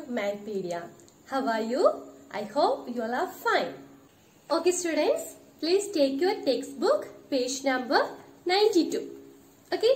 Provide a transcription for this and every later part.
Mathpedia. How are you? I hope you all are fine. Okay, students, please take your textbook, page number 92. Okay?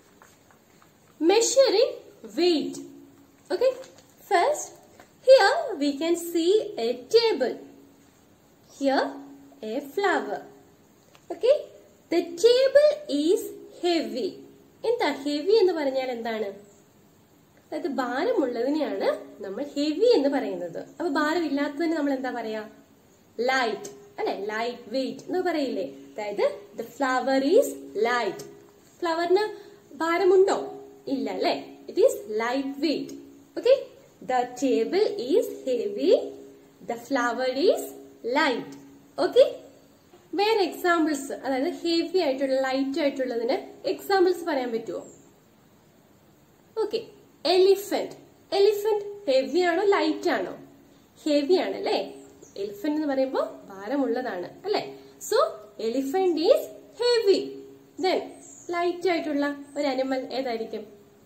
Measuring weight. Okay? First, here we can see a table. Here, a flower. Okay? The table is heavy. എന്താ heavy എന്ന് പറഞ്ഞാൽ എന്താണ് അതായത് ഭാരമുള്ളതിനെയാണ് നമ്മൾ heavy എന്ന് പറയുന്നത് അപ്പൊ ഭാരമില്ലാത്തതിന് നമ്മൾ എന്താ പറയാ ലൈറ്റ് അല്ലെ ലൈറ്റ് വെയിറ്റ് എന്ന് പറയില്ലേ അതായത് ദ ഫ്ലവർ ഈസ് ലൈറ്റ് ഫ്ലവറിന് ഭാരമുണ്ടോ ഇല്ല അല്ലെ it is light weight okay the table is heavy the flower is light okay വേറെ എക്സാമ്പിൾസ് അതായത് ഹെവി ആയിട്ടുള്ള ലൈറ്റ് ആയിട്ടുള്ളതിന് എക്സാമ്പിൾസ് പറയാൻ പറ്റുമോ ഓക്കെ എലിഫന്റ് എലിഫന്റ് ഹെവി ആണോ ലൈറ്റ് ആണോ ഹെവി ആണ് അല്ലേ എലിഫന്റ് എന്ന് പറയുമ്പോൾ ഭാരമുള്ളതാണ് അല്ലെ so elephant is heavy then light ആയിട്ടുള്ള ഒരു അനിമൽ ഏതായിരിക്കും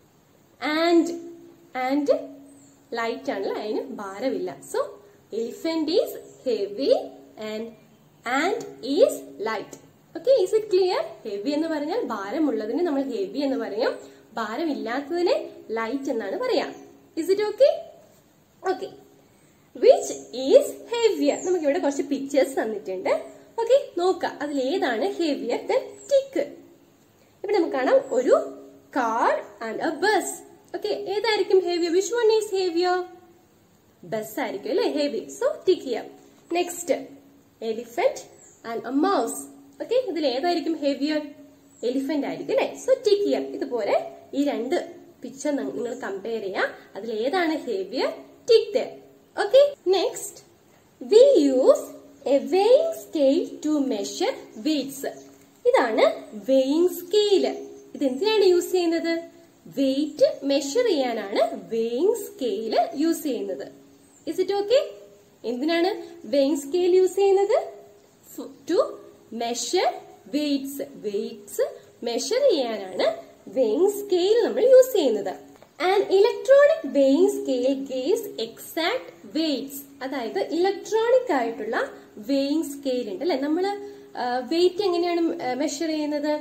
ആൻഡ് ആൻഡ് ലൈറ്റ് ആണ് അതിന് ഭാരമില്ല so elephant is heavy and and is light okay is it clear heavy എന്ന് പറഞ്ഞാൽ ഭാരമുള്ളതിന് നമ്മൾ ഹെവി എന്ന് പറയും ഭാരമില്ലാത്തതിനെ ലൈറ്റ് എന്നാണ് പറയാ is it okay okay which is heavier നമുക്ക് ഇവിടെ കുറച്ച് പിക്ചേഴ്സ് തന്നിട്ടുണ്ട് ഓക്കെ നോക്കാം അതിൽ ഏതാണ് ഹെവിയർ ദൻ ടിക്ക് ഇവിടെ നമുക്ക് കാണാം ഒരു car and a bus okay ഏതായിരിക്കും heavier which one is heavier bus ആയിരിക്കും അല്ലെ heavy so tick here next elephant and a mouse okay ഇതിൽ ഏതായിരിക്കും ഹെവിയർ എലിഫന്റ് ആയിരിക്കും അല്ലെ സോ ടിക്ക് ഹിയർ ഇതുപോലെ ഈ രണ്ട് പിക്ചർ നിങ്ങൾ കമ്പയർ ചെയ്യാം അതിൽ ഏതാണ് heavier tick there okay next we use a weighing scale to measure weights ഇതാണ് വെയിങ് സ്കെയില് ഇത് എന്തിനാണ് യൂസ് ചെയ്യുന്നത് വെയിറ്റ് മെഷർ ചെയ്യാനാണ് വെയിങ് സ്കെയില് യൂസ് ചെയ്യുന്നത് ഇസ് ഇറ്റ് ഓക്കെ എന്തിനാണ് വെയിങ് സ്കെയിൽ യൂസ് ചെയ്യുന്നത് to measure weights weights measure ചെയ്യാനാണ് weighing scale നമ്മൾ യൂസ് ചെയ്യുന്നത് and electronic weighing scale gives exact weights അതായത് ഇലക്ട്രോണിക് ആയിട്ടുള്ള വെയിങ് സ്കെയിൽ ഉണ്ട് അല്ലെ നമ്മള് വെയിറ്റ് എങ്ങനെയാണ് മെഷർ ചെയ്യുന്നത്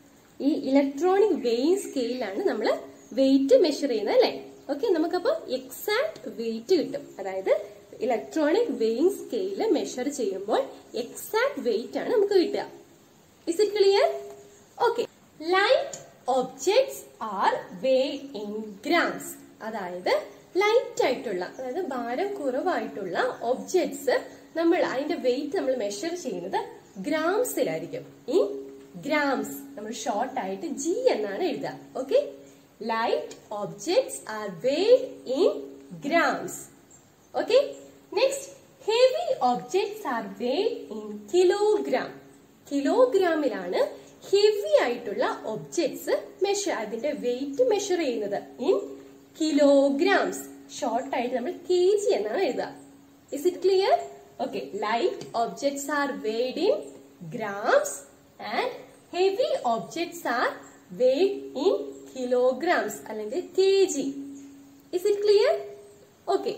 ഈ ഇലക്ട്രോണിക് വെയിങ് സ്കെയിലാണ് നമ്മൾ വെയിറ്റ് മെഷർ ചെയ്യുന്നത് അല്ലെ ഓക്കെ നമുക്കപ്പോ എക്സാക്ട് വെയിറ്റ് കിട്ടും അതായത് ഇലക്ട്രോണിക് വെയിങ് സ്കെയില് മെഷർ ചെയ്യുമ്പോൾ എക്സാക്ട് വെയിറ്റ് ആണ് നമുക്ക് കിട്ടുക is it clear okay light objects are weighed in grams അതായത് ലൈറ്റ് ആയിട്ടുള്ള അതായത് ഭാരം കുറവായിട്ടുള്ള ഒബ്ജക്ട്സ് നമ്മൾ അതിന്റെ വെയിറ്റ് നമ്മൾ മെഷർ ചെയ്യുന്നത് ഗ്രാംസിലായിരിക്കും ഇൻ ഗ്രാംസ് നമ്മൾ ഷോർട്ട് ആയിട്ട് ജി എന്നാണ് എഴുതുക okay light objects are weighed in grams okay next heavy objects are weighed in kilogram കിലോഗ്രാമിലാണ് ഹെവി ആയിട്ടുള്ള ഒബ്ജക്ട്സ് മെഷർ അതിന്റെ വെയിറ്റ് മെഷർ ചെയ്യുന്നത് ഇൻ കിലോഗ്രാംസ് ഷോർട്ട് ആയിട്ട് നമ്മൾ കെ ജി എന്നാണ് എഴുതുക is it clear okay light objects are weighed in grams and heavy objects are weighed in kilograms അല്ലെങ്കിൽ K G is it clear okay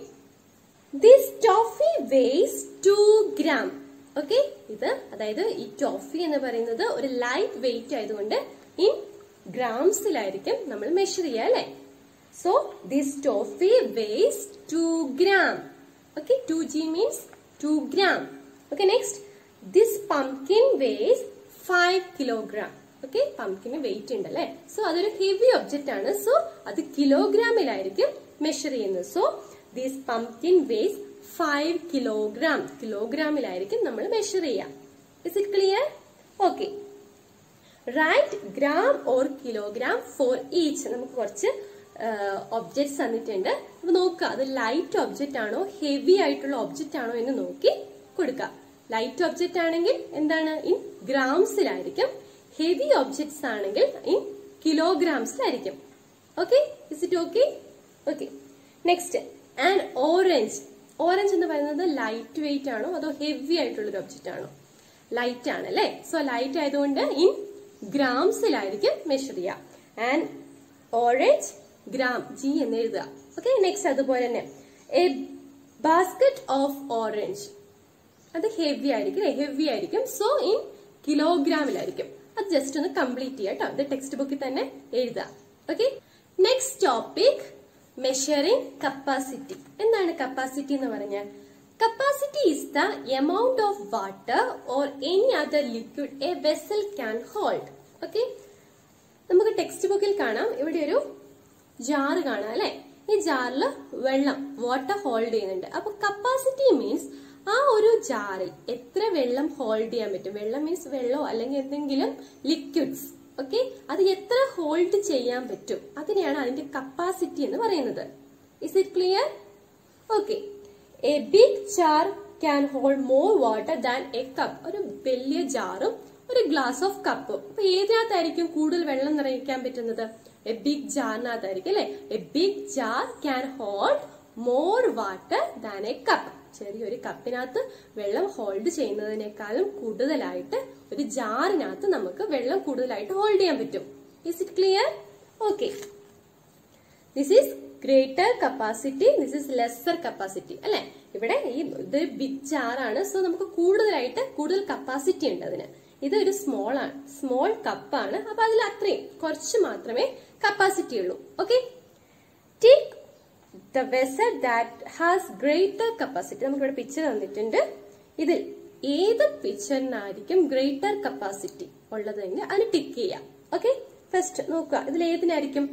this toffee weighs two gram okay ഇത് അതായത് ഈ toffee എന്ന് പറയുന്നത് ഒരു light weight ആയതുകൊണ്ട് in ഗ്രാംസിലായിരിക്കും നമ്മൾ മെഷർ ചെയ്യുക അല്ലെ so this toffee weighs two gram okay two G means two gram okay next this pumpkin weighs five kilogram okay പംകിന് വെയിറ്റ് ഉണ്ട് അല്ലെ സോ അതൊരു ഹെവി ഒബ്ജക്റ്റ് ആണ് സോ അത് കിലോഗ്രാമിലായിരിക്കും മെഷർ ചെയ്യുന്നത് so this pumpkin weighs five kilogram കിലോഗ്രാമിലായിരിക്കും നമ്മൾ മെഷർ ചെയ്യുക is it clear okay right gram or kilogram for each നമുക്ക് കുറച്ച് ഒബ്ജക്ട്സ് തന്നിട്ടുണ്ട് അപ്പൊ നോക്കുക അത് ലൈറ്റ് ഒബ്ജക്റ്റ് ആണോ ഹെവി ആയിട്ടുള്ള ഒബ്ജക്റ്റ് ആണോ എന്ന് നോക്കി കൊടുക്കുക ലൈറ്റ് ഒബ്ജക്റ്റ് ആണെങ്കിൽ എന്താണ് ഇൻ ഗ്രാംസിലായിരിക്കും ഹെവി ഒബ്ജക്ട്സ് ആണെങ്കിൽ ഇൻ കിലോഗ്രാംസിലായിരിക്കും okay is it okay okay next and orange orange എന്ന് പറയുന്നത് ലൈറ്റ് വെയിറ്റ് ആണോ അതോ ഹെവി ആയിട്ടുള്ള ഒരു ഒബ്ജക്റ്റ് ആണോ ലൈറ്റ് ആണ് അല്ലെ സോ ലൈറ്റ് ആയതുകൊണ്ട് ഇൻ ഗ്രാംസിലായിരിക്കും മെഷർ ചെയ്യുക ആൻഡ് ഓറഞ്ച് ഗ്രാം ജി എന്ന് എഴുതുക ഓക്കെ നെക്സ്റ്റ് അതുപോലെ തന്നെ എ ബാസ്കറ്റ് ഓഫ് ഓറഞ്ച് അത് ഹെവി ആയിരിക്കും ഹെവി ആയിരിക്കും സോ ഇൻ കിലോഗ്രാമിലായിരിക്കും അത് ജസ്റ്റ് ഒന്ന് കംപ്ലീറ്റ് ചെയ്യാം കേട്ടോ ഇത് ടെക്സ്റ്റ് ബുക്കിൽ തന്നെ എഴുതാം okay next topic measuring capacity എന്താണ് കപ്പാസിറ്റി എന്ന് പറഞ്ഞാൽ capacity is the amount of water or any other liquid a vessel can hold okay നമുക്ക് ടെക്സ്റ്റ് ബുക്കിൽ കാണാം ഇവിടെ ഒരു ജാറ് കാണാം അല്ലെ ഈ ജാറിൽ വെള്ളം വാട്ടർ ഹോൾഡ് ചെയ്യുന്നുണ്ട് അപ്പൊ കപ്പാസിറ്റി മീൻസ് ആ ഒരു ജാറിൽ എത്ര വെള്ളം ഹോൾഡ് ചെയ്യാൻ പറ്റും വെള്ളം മീൻസ് വെള്ളമോ അല്ലെങ്കിൽ എന്തെങ്കിലും ലിക്വിഡ്സ് ഓക്കെ അത് എത്ര ഹോൾഡ് ചെയ്യാൻ പറ്റും അതിനെയാണ് അതിന്റെ കപ്പാസിറ്റി എന്ന് പറയുന്നത് is it clear okay a big jar can hold more water than a cup ഒരു വലിയ ജാറും ഒരു ഗ്ലാസ് ഓഫ് കപ്പും അപ്പൊ ഏതിനകത്തായിരിക്കും കൂടുതൽ വെള്ളം നിറയ്ക്കാൻ പറ്റുന്നത് എ ബിഗ് ജാറിനകത്തായിരിക്കും അല്ലെ a big jar can hold more water than a cup ചെറിയൊരു കപ്പിനകത്ത് വെള്ളം ഹോൾഡ് ചെയ്യുന്നതിനേക്കാളും കൂടുതലായിട്ട് ഒരു ജാറിനകത്ത് നമുക്ക് വെള്ളം കൂടുതലായിട്ട് ഹോൾഡ് ചെയ്യാൻ പറ്റും is it clear okay this is greater capacity this is lesser capacity അല്ലെ ഇവിടെ ഈ ഇത് ബിഗ് ജാറാണ് സോ നമുക്ക് കൂടുതലായിട്ട് കൂടുതൽ കപ്പാസിറ്റി ഉണ്ട് അതിന് ഇത് ഒരു സ്മോൾ ആണ് സ്മോൾ കപ്പാണ് അപ്പൊ അതിൽ അത്രയും കുറച്ച് മാത്രമേ കപ്പാസിറ്റി ഉള്ളൂ okay take the vessel that has greater capacity നമുക്ക് ഇവിടെ പിക്ചർ തന്നിട്ടുണ്ട് ഇതിൽ ഏത് പിക്ചറിനായിരിക്കും ഗ്രേറ്റർ കപ്പാസിറ്റി ഉള്ളതെങ്കിൽ അതിന് ടിക്ക് ചെയ്യാം ഓക്കെ ഫസ്റ്റ് നോക്കുക ഇതിൽ ഏതിനായിരിക്കും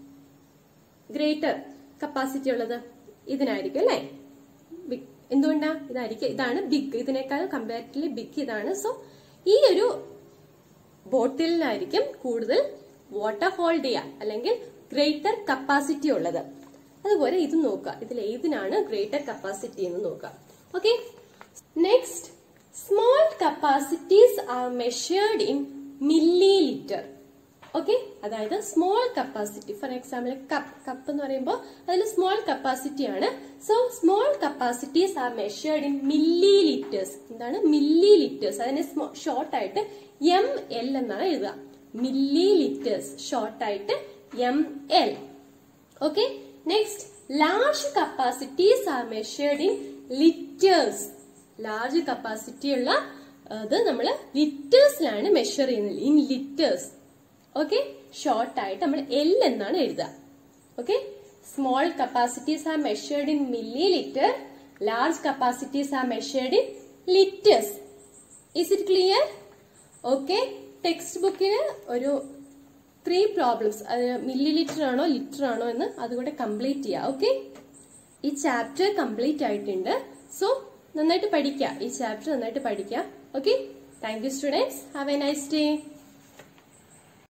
ഗ്രേറ്റർ കപ്പാസിറ്റി ഉള്ളത് ഇതിനായിരിക്കും അല്ലേ ബിഗ് എന്തുകൊണ്ടാ ഇതായിരിക്കും ഇതാണ് ബിഗ് ഇതിനേക്കാൾ കമ്പാരിറ്റീവ്ലി ബിഗ് ഇതാണ് സോ ഈ ഒരു ബോട്ടിലിനായിരിക്കും കൂടുതൽ വാട്ടർ ഹോൾഡ് ചെയ്യുക അല്ലെങ്കിൽ ഗ്രേറ്റർ കപ്പാസിറ്റി ഉള്ളത് അതുപോലെ ഇത് നോക്കുക ഇതിൽ ഏതിനാണ് ഗ്രേറ്റർ കപ്പാസിറ്റി എന്ന് നോക്കുക okay next small capacities are measured in millilitre okay അതായത് small capacity for example cup cup എന്ന് പറയുമ്പോൾ അതിൽ സ്മോൾ കപ്പാസിറ്റി ആണ് so small capacities are measured in millilitres എന്താണ് മില്ലി ലിറ്റേഴ്സ് അതിനെ ഷോർട്ട് ആയിട്ട് എം എൽ എന്നാണ് എഴുതുക മില്ലി ലിറ്റേഴ്സ് ഷോർട്ട് ആയിട്ട് M L okay next large capacities are measured in litres large capacity ഉള്ള അത് നമ്മൾ ലിറ്റേഴ്സിലാണ് മെഷർ ചെയ്യുന്നത് ഇൻ ലിറ്റേഴ്സ് ഓക്കെ ഷോർട്ട് ആയിട്ട് നമ്മൾ എൽ എന്നാണ് എഴുതുക okay small capacities are measured in millilitre large capacities are measured in litres is it clear okay text ബുക്കിന് ഒരു ത്രീ പ്രോബ്ലംസ് അത് മില്ലി ലിറ്റർ ആണോ ലിറ്റർ ആണോ എന്ന് അതുകൂടെ കംപ്ലീറ്റ് ചെയ്യാം ഓക്കെ ഈ ചാപ്റ്റർ കംപ്ലീറ്റ് ആയിട്ടുണ്ട് സോ നന്നായിട്ട് പഠിക്കുക ഈ ചാപ്റ്റർ നന്നായിട്ട് പഠിക്കുക okay thank you students have a nice day